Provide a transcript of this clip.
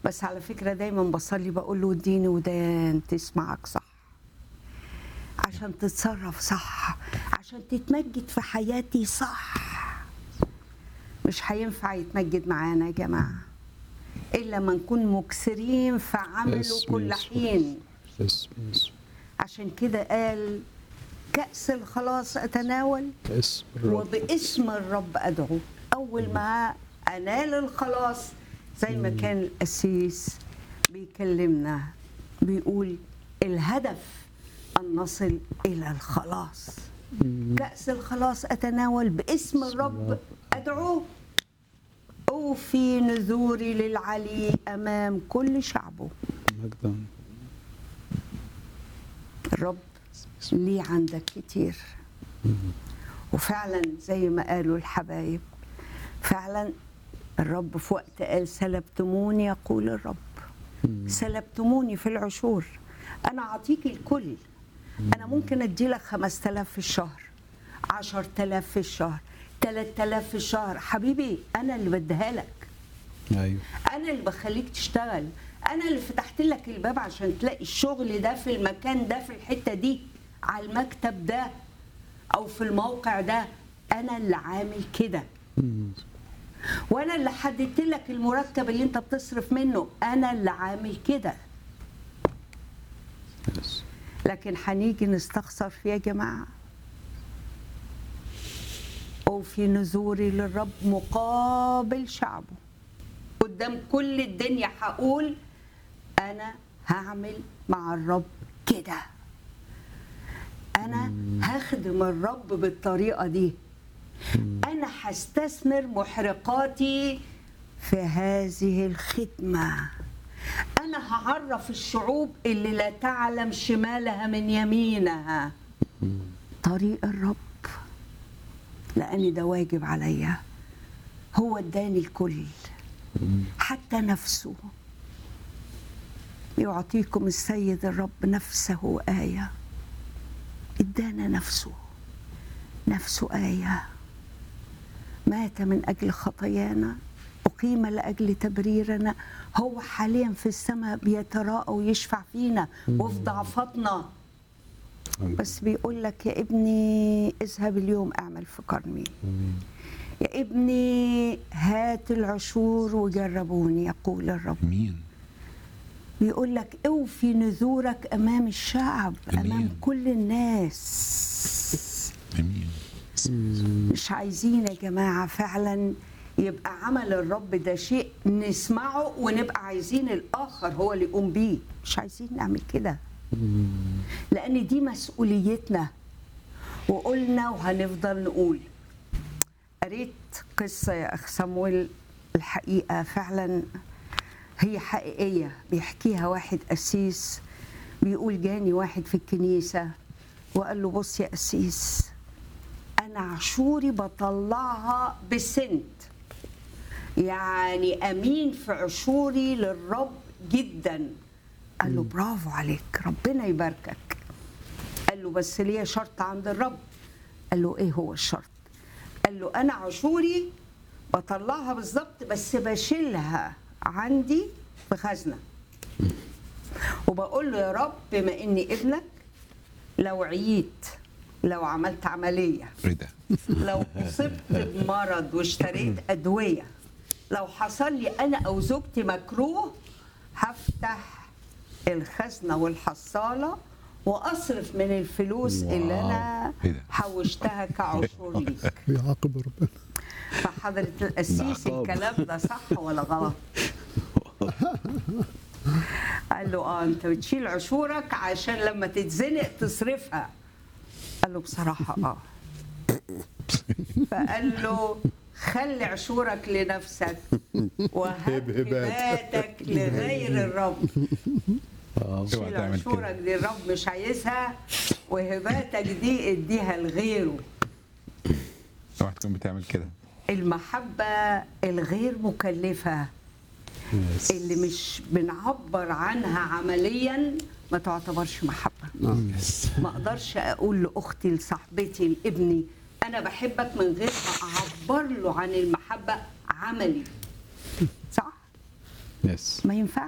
بس على فكرة دايما بصلي بقول له اديني ودان تسمعك صح عشان تتصرف صح عشان تتمجد في حياتي صح مش هينفع يتمجد معانا يا جماعة إلا ما نكون مكسرين في عمله اسم كل يسوع. حين اسم اسم عشان كده قال كأس الخلاص أتناول اسم الرب وباسم الرب أدعو أول ما أنال الخلاص زي ما كان القسيس بيكلمنا بيقول الهدف أن نصل إلى الخلاص كأس الخلاص أتناول باسم الرب أدعو أوفي نذوري للعلي أمام كل شعبه مجدا الرب ليه عندك كتير وفعلا زي ما قالوا الحبايب فعلا الرب في وقت قال سلبتموني يقول الرب سلبتموني في العشور انا اعطيك الكل انا ممكن ادي لك 5000 في الشهر 10000 في الشهر 3000 في الشهر حبيبي انا اللي بديها لك ايوه انا اللي بخليك تشتغل انا اللي فتحت لك الباب عشان تلاقي الشغل ده في المكان ده في الحته دي على المكتب ده او في الموقع ده انا اللي عامل كده وانا اللي حددت لك المرتب اللي انت بتصرف منه انا اللي عامل كده يس. لكن هنيجي نستخسر فيه يا جماعه وفي نذوري للرب مقابل شعبه قدام كل الدنيا هقول انا هعمل مع الرب كده انا هخدم الرب بالطريقه دي انا هستثمر محرقاتي في هذه الخدمه انا هعرف الشعوب اللي لا تعلم شمالها من يمينها طريق الرب لان ده واجب عليا هو اداني الكل حتى نفسه يعطيكم السيد الرب نفسه آية ادانا نفسه نفسه آية مات من أجل خطايانا أقيم لأجل تبريرنا هو حاليا في السماء بيتراءى ويشفع فينا وفي ضعفاتنا بس بيقول لك يا ابني اذهب اليوم اعمل في كرمي يا ابني هات العشور وجربوني يقول الرب مين بيقول لك اوفي نذورك امام الشعب امام أمين. كل الناس مين مش عايزين يا جماعه فعلا يبقى عمل الرب ده شيء نسمعه ونبقى عايزين الاخر هو اللي يقوم بيه مش عايزين نعمل كده لان دي مسؤوليتنا وقلنا وهنفضل نقول قريت قصه يا اخ صمويل الحقيقه فعلا هي حقيقيه بيحكيها واحد قسيس بيقول جاني واحد في الكنيسه وقال له بص يا قسيس انا عشوري بطلعها بسنت يعني امين في عشوري للرب جدا قال له برافو عليك ربنا يباركك قال له بس ليا شرط عند الرب قال له ايه هو الشرط قال له انا عشوري بطلعها بالظبط بس بشيلها عندي في خزنه وبقول له يا رب بما اني ابنك لو عييت لو عملت عمليه رضا لو اصبت بمرض واشتريت ادويه لو حصل لي انا او زوجتي مكروه هفتح الخزنه والحصاله واصرف من الفلوس اللي انا إيه ده؟ حوشتها كعشور ليك يعاقب ربنا فحضرة القسيس ده عقاب. الكلام ده صح ولا غلط؟ قال له اه انت بتشيل عشورك عشان لما تتزنق تصرفها قال له بصراحة اه فقال له خلي عشورك لنفسك وهب هباتك لغير الرب اوعى شيل تعمل عشورك كده دي الرب مش عايزها وهباتك دي اديها لغيره اوعى تكون بتعمل كده المحبة الغير مكلفة اللي مش بنعبر عنها عمليا ما تعتبرش محبة ما اقدرش اقول لاختي لصاحبتي لابني انا بحبك من غير ما اعبر له عن المحبة عملي صح يس ما ينفعش